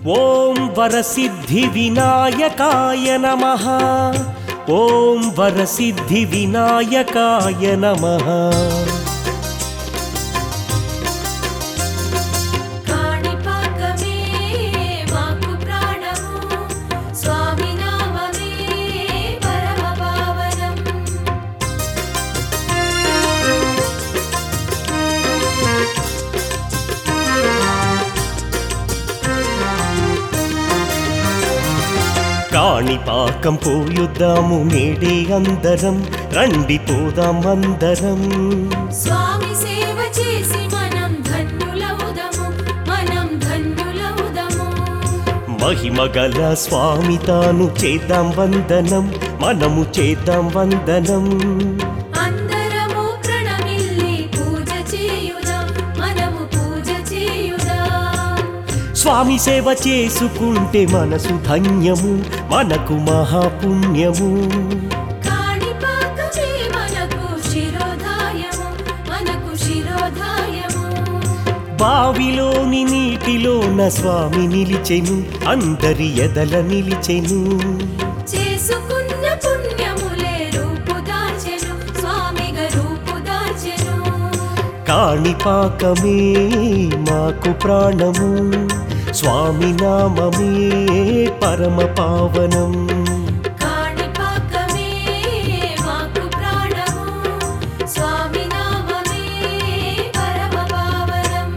ఓం వరసిద్ధి వినాయకాయ నమ ఓం వరసిద్ధి వినాయకాయ నమ కాణిపాకమే మాకు ప్రాణము స్వామి నామమే పరమ పావనం కాణిపాకం పోయుద్దాము నేడే అందరం రండి పోదాం అందరం స్వామి సేవ చేసి మనం ధన్యులవుదము మనం ధన్యులవుదము మహిమగల స్వామి తాను చేద్దాం వందనం మనము చేద్దాం వందనం అందరము ప్రణమిల్లి పూజ చేయుదాం మనము పూజ చేయుదాం స్వామి సేవ చేసుకుంటే మనసు ధన్యము మనకు మహాపుణ్యము కాణిపాకమే మనకు శిరోధాయము మనకు శిరోధాయము బావిలోని నీటిలోన స్వామి నిలిచెను అందరి ఎదల నిలిచెను చేసుకున్న పుణ్యములే రూపుదార్చెను స్వామిగా రూపుదార్చెను కాణిపాకమే మాకు ప్రాణము స్వామి నామమే పరమ పావనం కాణిపాకమే మాకు ప్రాణము స్వామి నామమే పరమ పావనం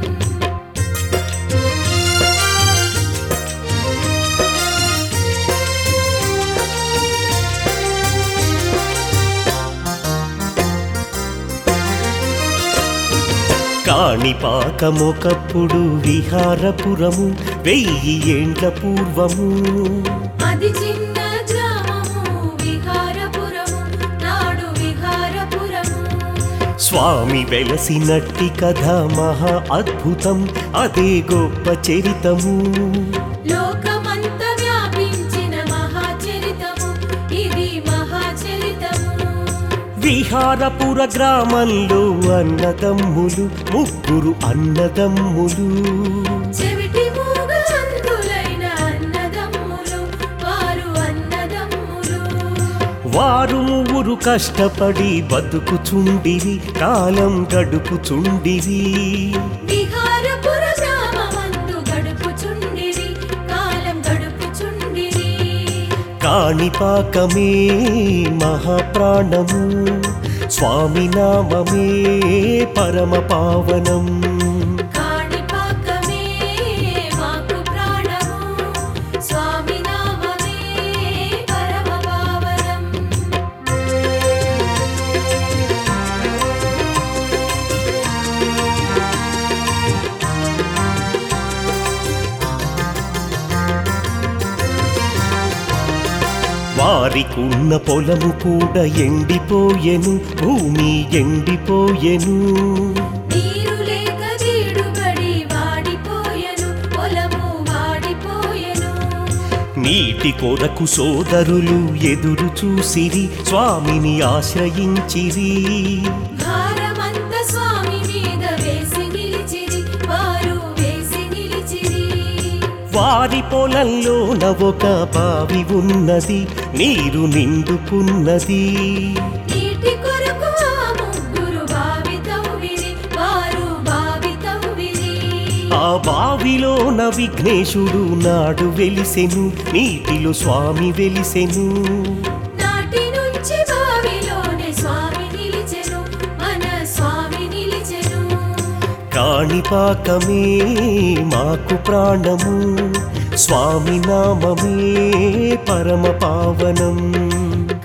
కాణిపాకమొకప్పుడు విహారపురము వెయ్యి ఏండ్ల పూర్వము అది చిన్న గ్రామము విహారపురము నాడు విహారపురము స్వామి వెలసినట్టి కథ మహా అద్భుతం అదే గొప్ప చరితము లోకమంత వ్యాపించిన మహాచరితము ఇది మహాచరితము విహారపుర గ్రామంలో అన్నదమ్ములు ముగ్గురు అన్నదమ్ములు చెవిటి మూగ అంధులైన అన్నదమ్ములు వారు అన్నదమ్ములు వారు ముగ్గురు కష్టపడి బతుకుచుండిరి కాలం గడుపుచుండిరి విహారపుర గ్రామమందు గడుపుచుండిరి కాలం గడుపుచుండిరి కాణిపాకమే మహాప్రాణము స్వామి నామమే పరమ పావనం కాణిపాకమే మాకు ప్రాణము స్వామి నామమే పరమ పావనం వారికున్న పొలము కూడా ఎండిపోయెను భూమి ఎండిపోయెను నీరు లేక జీడుబడి వాడిపోయెను పొలము వాడిపోయెను నీటి కొరకు సోదరులు ఎదురు చూసిరి స్వామిని ఆశ్రయించిరి భారమంత స్వామి మీద వేసి నిలిచిరి వారు వేసి నిలిచిరి వారి పొలంలోన ఒక బావి ఉన్నది నీరు నిండుకున్నది నీటి కొరకు ఆ ముగ్గురు బావి తవ్విరి వారు బావి తవ్విరి ఆ బావిలోన విఘ్నేశుడు నాడు వెలిసెను నీటిలో స్వామి వెలిసెను నాటి నుంచి బావిలోనే స్వామి నిలిచెను మన స్వామి నిలిచెను కాణిపాకమే మాకు ప్రాణము స్వామి నామమే పరమ పావనం